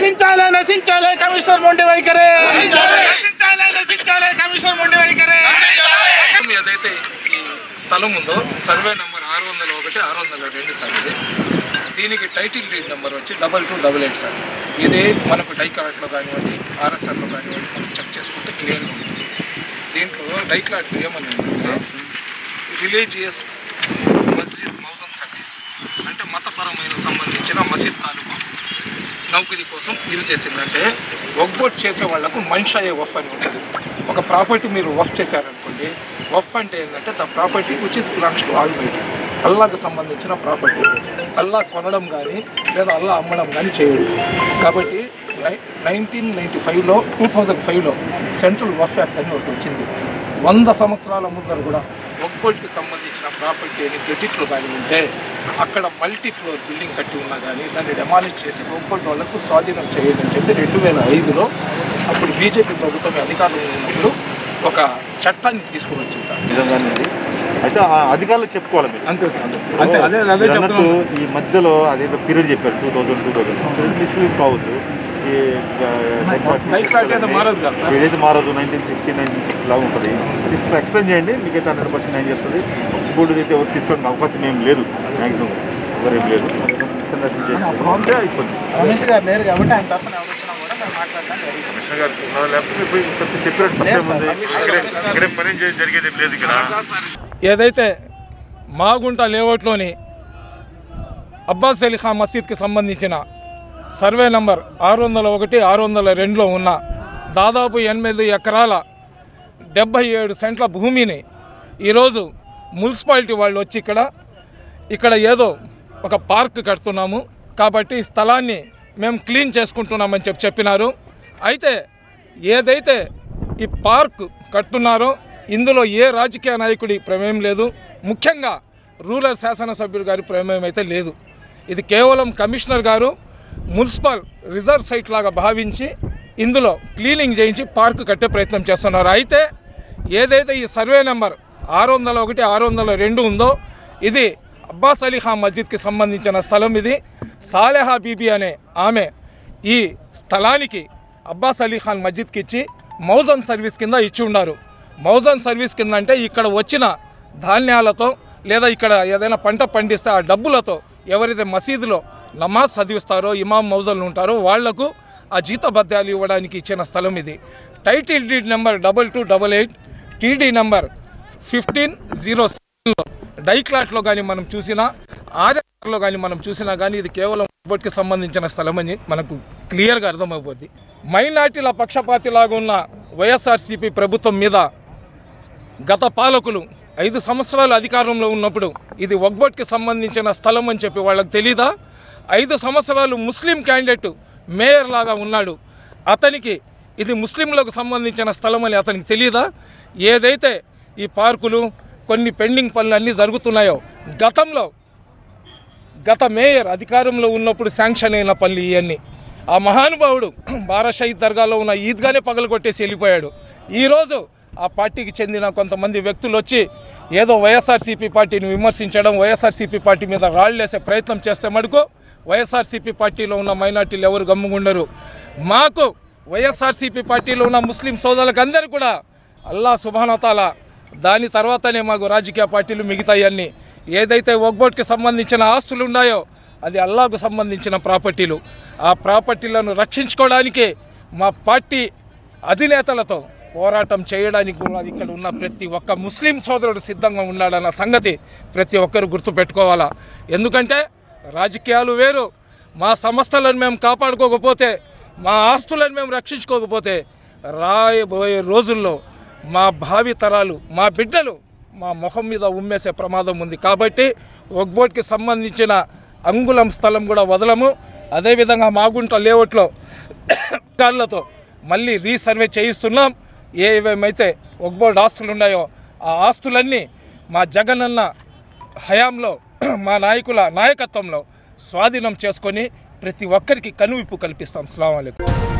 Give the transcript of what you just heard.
నశించాలి నశించాలి కమిషనర్ మొండి వైఖరి నశించాలి నశించాలి కమిషనర్ మొండి వైఖరి ఏదైతే ఈ స్థలం ఉందో సర్వే నెంబర్ ఆరు వందల ఒకటి ఆరు వందల రెండు సార్ ఇది దీనికి టైటిల్ డీడ్ నెంబర్ వచ్చి double two double eight sir ఇది మనకు డైకాట్లో కానివ్వండి ఆర్ఎస్ఆర్లో కానివ్వండి మనం చెక్ చేసుకుంటే క్లియర్గా ఉంటుంది దీంట్లో డైక్లాట్లో ఏమని ఉంది రిలీజియస్ మస్జిద్ మౌజన్ సర్వీస్ అంటే మతపరమైన సంబంధించిన మసీద్ తాలూకు నౌకరీ కోసం ఇది చేసింది అంటే వఫ్ చేసే వాళ్ళకు మనిషి అయ్యే వఫ్ అని ఉంటుంది ఒక ప్రాపర్టీ మీరు వఫ్ చేశారనుకోండి వఫ్ అంటే ఏంటంటే the property which is belongs to almighty అల్లాకు సంబంధించిన ప్రాపర్టీ అల్లా కొనడం కానీ లేదా అల్లా అమ్మడం కానీ చేయడు కాబట్టి నైన్టీన్ నైంటీ ఫైవ్లో టూ థౌజండ్ ఫైవ్లో సెంట్రల్ వఫ్ యాక్ట్ అని ఒకటి వచ్చింది వంద సంవత్సరాల ముందర కూడా ఒక్కోటికి సంబంధించిన ప్రాపర్టీ అని గెజిట్లు కానీ ఉంటే అక్కడ మల్టీ ఫ్లోర్ బిల్డింగ్ కట్టి ఉన్నా కానీ దాన్ని డెమాలిష్ చేసి ఒక్కోటి వాళ్ళకు స్వాధీనం చేయండి అని చెప్పి రెండు వేల ఐదులో అప్పుడు బీజేపీ ప్రభుత్వం అధికారంలో ఉన్నప్పుడు ఒక చట్టాన్ని తీసుకుని వచ్చింది సార్ నిజంగానే ఇది. అయితే ఆ అధికారులు చెప్పుకోవాలి మీరు అంతే సార్ అంతే అదే అదే మీరు అన్నట్టు చెప్తున్నాను ఈ మధ్యలో అదేదో పీరియడ్ చెప్పారు టూ థౌజండ్ టూ థౌజండ్ తీసుకుని కావచ్చు ఈ Diclat ఏదో మారదు కదా సార్? ఏదైతే మారదు నైన్టీన్ సిక్స్టీ నైన్టీన్ సిక్స్ లాగా ఉంటుంది ఎక్స్ప్లెయిన్ చేయండి మీకైతే హండ్రెడ్ పర్సెంట్ నేను చెప్తుంది స్కూల్ అయితే ఎవరు తీసుకోవడానికి అవకాశం ఏం లేదు మ్యాక్సిమం ఎవరేం లేదు మిస్అండర్స్టాండింగ్ చేసుకుంటే అయిపోతుంది కమిషనర్ గారు లేరు కాబట్టి ఆయన తరఫున ఎవరు వచ్చినా కూడా మేము మాట్లాడడానికి జరిగింది కమిషనర్ గారు ఉన్నారు, లేకపోతే ఇప్పుడు ఇంకొంచెం చెప్పినట్టు తప్పేం ఉంది ఇక్కడే ఇక్కడే పని చే- జరిగేది ఏం లేదు ఇక్కడ ఏదైతే మాగుంట లేఅవుట్లోని అబ్బాస్ అలీ ఖాన్ మసీద్కి సంబంధించిన సర్వే నంబర్ ఆరు వందల ఒకటి ఆరు వందల రెండులో ఉన్న దాదాపు ఎనిమిది ఎకరాల డెబ్భై ఏడు సెంట్ల భూమిని ఈరోజు మున్సిపాలిటీ వాళ్ళు వచ్చి ఇక్కడ ఇక్కడ ఏదో ఒక పార్క్ కడుతున్నాము కాబట్టి ఈ స్థలాన్ని మేము క్లీన్ చేసుకుంటున్నామని చెప్పి చెప్పినారు అయితే ఏదైతే ఈ పార్క్ కట్టున్నారో ఇందులో ఏ రాజకీయ నాయకుడి ప్రమేయం లేదు ముఖ్యంగా రూరల్ శాసనసభ్యుడు గారి ప్రమేయం అయితే లేదు ఇది కేవలం కమిషనర్ గారు మున్సిపల్ రిజర్వ్ సైట్ లాగా భావించి ఇందులో క్లీనింగ్ చేయించి పార్క్ కట్టే ప్రయత్నం చేస్తున్నారు అయితే ఏదైతే ఈ సర్వే నెంబర్ ఆరు వందల ఒకటి ఆరు వందల రెండు ఉందో ఇది అబ్బాస్ అలీ ఖాన్ మస్జిద్కి సంబంధించిన స్థలం ఇది సాలెహా బీబీ అనే ఆమె ఈ స్థలానికి అబ్బాస్ అలీ ఖాన్ మస్జిద్కి ఇచ్చి మౌజన్ సర్వీస్ కింద ఇచ్చి ఉన్నారు మౌజన్ సర్వీస్ కింద అంటే ఇక్కడ వచ్చిన ధాన్యాలతో లేదా ఇక్కడ ఏదైనా పంట పండిస్తే ఆ డబ్బులతో ఎవరైతే మసీదులో నమాజ్ చదివిస్తారో ఇమాం మౌజన్లు ఉంటారో వాళ్లకు ఆ జీతభత్యాలు ఇవ్వడానికి ఇచ్చిన స్థలం ఇది title deed number double two double eight TD number fifteen zero డైక్లాట్లో కానీ మనం చూసినా ఆర్ఎస్ఆర్లో కానీ మనం చూసినా కానీ ఇది కేవలం బోట్కి సంబంధించిన స్థలం అని మనకు క్లియర్గా అర్థమైపోద్ది మైనార్టీల పక్షపాతిలాగా ఉన్న వైఎస్ఆర్సీపీ ప్రభుత్వం మీద గత పాలకులు ఐదు సంవత్సరాలు అధికారంలో ఉన్నప్పుడు ఇది వగ్బోట్కి సంబంధించిన స్థలం అని చెప్పి వాళ్ళకి తెలీదా ఐదు సంవత్సరాలు ముస్లిం క్యాండిడేట్ మేయర్ లాగా ఉన్నాడు అతనికి ఇది ముస్లింలకు సంబంధించిన స్థలం అని అతనికి తెలియదా ఏదైతే ఈ పార్కులు కొన్ని పెండింగ్ పనులు అన్నీ జరుగుతున్నాయో గతంలో గత మేయర్ అధికారంలో ఉన్నప్పుడు శాంక్షన్ అయిన పనులు ఇవన్నీ ఆ మహానుభావుడు బారా షహీద్ దర్గాలో ఉన్న ఈద్గానే పగలు కొట్టేసి వెళ్ళిపోయాడు ఈరోజు ఆ పార్టీకి చెందిన కొంతమంది వ్యక్తులు వచ్చి ఏదో వైఎస్ఆర్సీపీ పార్టీని విమర్శించడం వైఎస్ఆర్సీపీ పార్టీ మీద రాళ్ళేసే ప్రయత్నం చేస్తే మటుకు వైఎస్ఆర్సీపీ పార్టీలో ఉన్న మైనార్టీలు ఎవరు గమ్ముగుండరు మాకు వైఎస్ఆర్సీపీ పార్టీలో ఉన్న ముస్లిం సోదరులకు అందరూ కూడా అల్లా సుభానతాల దాని తర్వాతనే మాకు రాజకీయ పార్టీలు మిగతాయన్నీ ఏదైతే ఒగ్బోట్కి సంబంధించిన ఆస్తులు ఉన్నాయో అది అల్లాకు సంబంధించిన ప్రాపర్టీలు ఆ ప్రాపర్టీలను రక్షించుకోవడానికి మా పార్టీ అధినేతలతో పోరాటం చేయడానికి కూడా ఇక్కడ ఉన్న ప్రతి ఒక్క ముస్లిం సోదరుడు సిద్ధంగా ఉన్నాడన్న సంగతి ప్రతి ఒక్కరు గుర్తుపెట్టుకోవాలా ఎందుకంటే రాజకీయాలు వేరు మా సంస్థలను మేము కాపాడుకోకపోతే మా ఆస్తులను మేము రక్షించుకోకపోతే రాయబోయే రోజుల్లో మా భావి తరాలు మా బిడ్డలు మా ముఖం మీద ఉమ్మేసే ప్రమాదం ఉంది కాబట్టి ఒగ్బోట్కి సంబంధించిన అంగుళం స్థలం కూడా వదలము అదేవిధంగా మాగుంట లేఅవుట్లో కాళ్ళతో మళ్ళీ రీసర్వే చేయిస్తున్నాం ఏవేమైతే ఒగ్బోర్డ్ ఆస్తులు ఉన్నాయో ఆ ఆస్తులన్నీ మా జగనన్న హయాంలో మా నాయకుల నాయకత్వంలో స్వాధీనం చేసుకొని ప్రతి ఒక్కరికి కనువిప్పు కల్పిస్తాం అస్సలాము అలైకుం